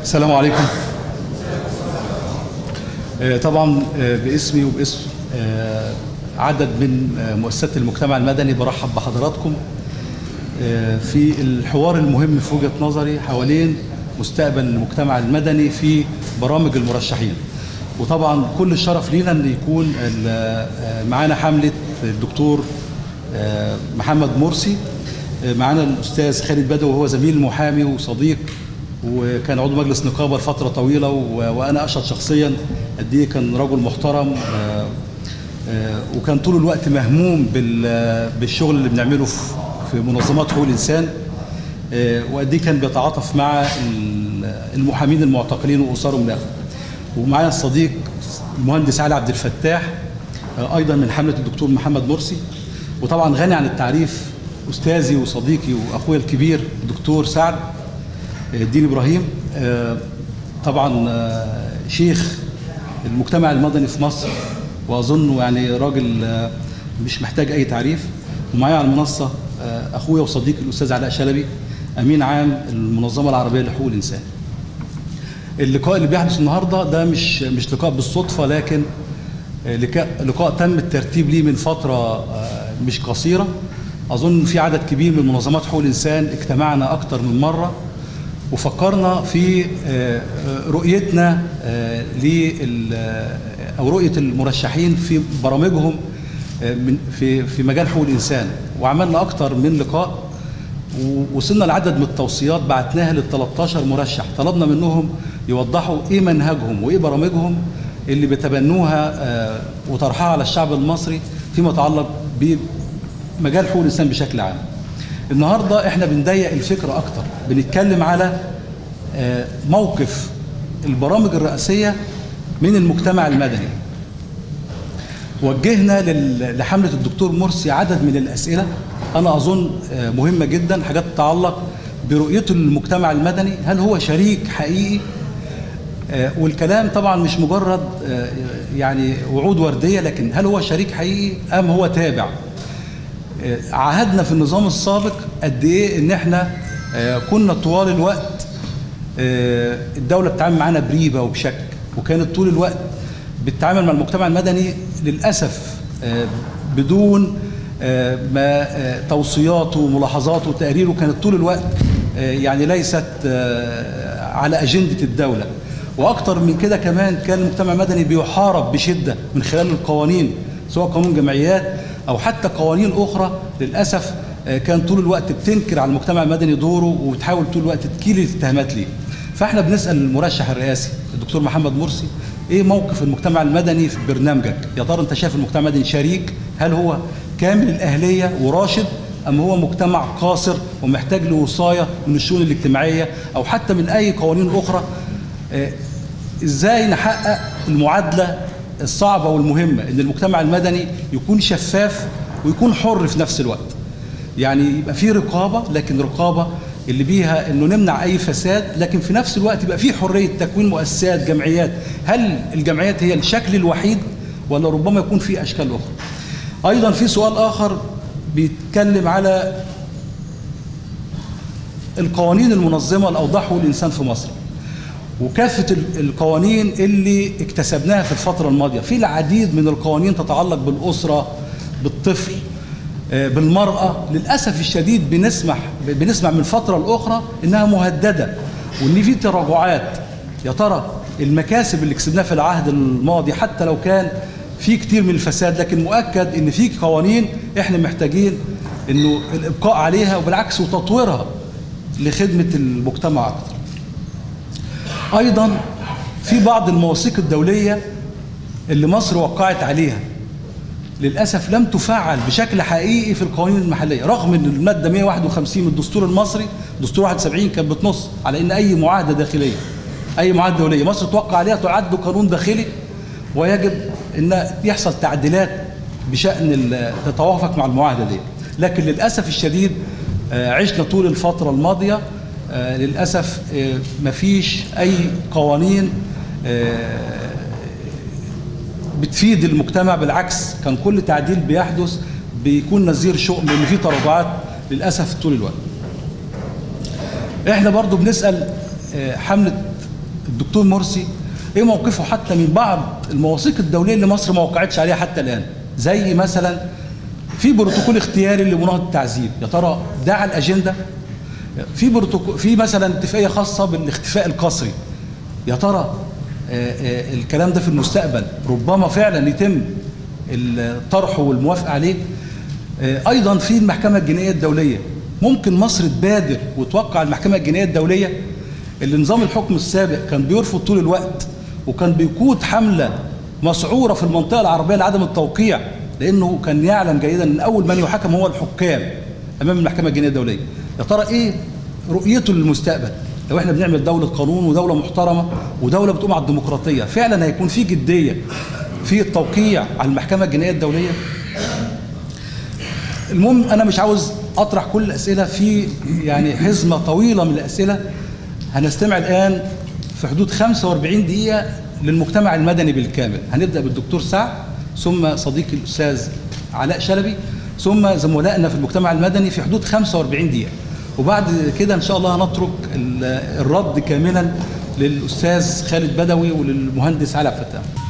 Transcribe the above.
السلام عليكم آه، طبعا آه، باسمي وباسم آه، عدد من آه، مؤسسات المجتمع المدني برحب بحضراتكم آه، في الحوار المهم في وجهة نظري حوالين مستقبل المجتمع المدني في برامج المرشحين وطبعا كل الشرف لينا ان يكون ال- آه، معانا حملة الدكتور آه، محمد مرسي آه، معانا الاستاذ خالد بدوي وهو زميل محامي وصديق وكان عضو مجلس نقابه لفتره طويله و- وانا اشهد شخصيا قد ايه كان رجل محترم آه، آه، وكان طول الوقت مهموم بال- بالشغل اللي بنعمله في في منظمات حقوق الانسان آه، وقد ايه كان بيتعاطف مع ال- المحامين المعتقلين واسرهم من اخره ومعايا الصديق المهندس علي عبد الفتاح آه، ايضا من حمله الدكتور محمد مرسي وطبعا غني عن التعريف استاذي وصديقي واخويا الكبير الدكتور سعد الدين ابراهيم آه، طبعا آه، شيخ المجتمع المدني في مصر واظنه يعني راجل آه، مش محتاج اي تعريف ومعايا على المنصه آه، اخويا وصديقي الاستاذ علاء شلبي امين عام المنظمه العربيه لحقوق الانسان اللقاء اللي بيحدث النهارده ده مش مش لقاء بالصدفه لكن آه، لقاء لقاء تم الترتيب ليه من فتره آه، مش قصيره اظن في عدد كبير من منظمات حقوق الانسان اجتمعنا اكتر من مره وفكرنا في آه، آه، رؤيتنا آه، لل آه، او رؤيه المرشحين في برامجهم آه، من في في مجال حقوق الانسان وعملنا اكتر من لقاء ووصلنا لعدد من التوصيات بعتناها لل 13 مرشح طلبنا منهم يوضحوا ايه منهجهم وايه برامجهم اللي بيتبنوها آه، وطرحها على الشعب المصري فيما يتعلق بمجال حقوق الانسان بشكل عام. النهارده احنا بنضيق الفكره اكتر بنتكلم على آه، موقف البرامج الرئاسيه من المجتمع المدني. وجهنا لل- لحمله الدكتور مرسي عدد من الاسئله انا اظن آه، مهمه جدا حاجات تتعلق برؤيته للمجتمع المدني هل هو شريك حقيقي آه، والكلام طبعا مش مجرد آه، يعني وعود ورديه لكن هل هو شريك حقيقي ام هو تابع آه، عهدنا في النظام السابق قد ايه ان احنا آه، كنا طوال الوقت آه، الدوله بتتعامل معانا بريبه وبشك وكانت طول الوقت بتتعامل مع المجتمع المدني للاسف آه، بدون آه، ما آه، توصياته وملاحظاته وتقاريره كانت طول الوقت آه، يعني ليست آه، على اجنده الدوله واكتر من كده كمان كان المجتمع المدني بيحارب بشده من خلال القوانين سواء قانون جمعيات او حتى قوانين اخرى للاسف آه، كان طول الوقت بتنكر على المجتمع المدني دوره وبتحاول طول الوقت تكيل الاتهامات ليه فاحنا بنسال المرشح الرئاسي الدكتور محمد مرسي ايه موقف المجتمع المدني في برنامجك يا ترى انت شايف المجتمع المدني شريك هل هو كامل الاهليه وراشد ام هو مجتمع قاصر ومحتاج لوصايه من الشؤون الاجتماعيه او حتى من اي قوانين اخرى آه، ازاي نحقق المعادله الصعبه والمهمه ان المجتمع المدني يكون شفاف ويكون حر في نفس الوقت يعني يبقى في رقابه لكن رقابه اللي بيها انه نمنع اي فساد لكن في نفس الوقت يبقى في حريه تكوين مؤسسات جمعيات هل الجمعيات هي الشكل الوحيد ولا ربما يكون في اشكال اخرى ايضا في سؤال اخر بيتكلم على القوانين المنظمه لاوضاع حقوق الانسان في مصر وكافه ال- القوانين اللي اكتسبناها في الفتره الماضيه في العديد من القوانين تتعلق بالاسره بالطفل آه، بالمراه للاسف الشديد بنسمح بنسمع من فتره لاخرى انها مهدده وان في تراجعات يا ترى المكاسب اللي كسبناها في العهد الماضي حتى لو كان في كتير من الفساد لكن مؤكد ان في قوانين احنا محتاجين انه الابقاء عليها وبالعكس وتطويرها لخدمه المجتمع اكتر ايضا في بعض المواثيق الدوليه اللي مصر وقعت عليها للاسف لم تفعل بشكل حقيقي في القوانين المحليه رغم ان الماده 151 من الدستور المصري دستور 71 كانت بتنص على ان اي معاهده داخليه اي معاهده دوليه مصر توقع عليها تعد قانون داخلي ويجب ان يحصل تعديلات بشان ال- تتوافق مع المعاهده دي لكن للاسف الشديد آه، عشنا طول الفتره الماضيه آه، للاسف آه، مفيش اي قوانين آه، بتفيد المجتمع بالعكس كان كل تعديل بيحدث بيكون نظير شؤم لان في تراجعات للاسف طول الوقت. احنا برضو بنسال آه، حمله الدكتور مرسي ايه موقفه حتى من بعض المواثيق الدوليه اللي مصر ما وقعتش عليها حتى الان زي مثلا في بروتوكول اختياري لمناهضه التعذيب يا ترى ده على الاجنده في بروتوكول في مثلا اتفاقيه خاصه بالاختفاء القسري يا ترى آه، آه، الكلام ده في المستقبل ربما فعلا يتم الطرح والموافقه عليه آه، ايضا في المحكمه الجنائيه الدوليه ممكن مصر تبادر وتوقع المحكمه الجنائيه الدوليه اللي نظام الحكم السابق كان بيرفض طول الوقت وكان بيقود حمله مسعوره في المنطقه العربيه لعدم التوقيع لانه كان يعلم جيدا ان اول من يحاكم هو الحكام امام المحكمه الجنائيه الدوليه يا ترى ايه رؤيته للمستقبل لو احنا بنعمل دوله قانون ودوله محترمه ودوله بتقوم على الديمقراطيه فعلا هيكون في جديه في التوقيع على المحكمه الجنائيه الدوليه المهم انا مش عاوز اطرح كل الاسئله في يعني حزمه طويله من الاسئله هنستمع الان في حدود 45 دقيقه للمجتمع المدني بالكامل هنبدا بالدكتور سعد ثم صديقي الاستاذ علاء شلبي ثم زملائنا في المجتمع المدني في حدود 45 دقيقه وبعد كده ان شاء الله هنترك ال- الرد كاملا للاستاذ خالد بدوي وللمهندس علاء فتاح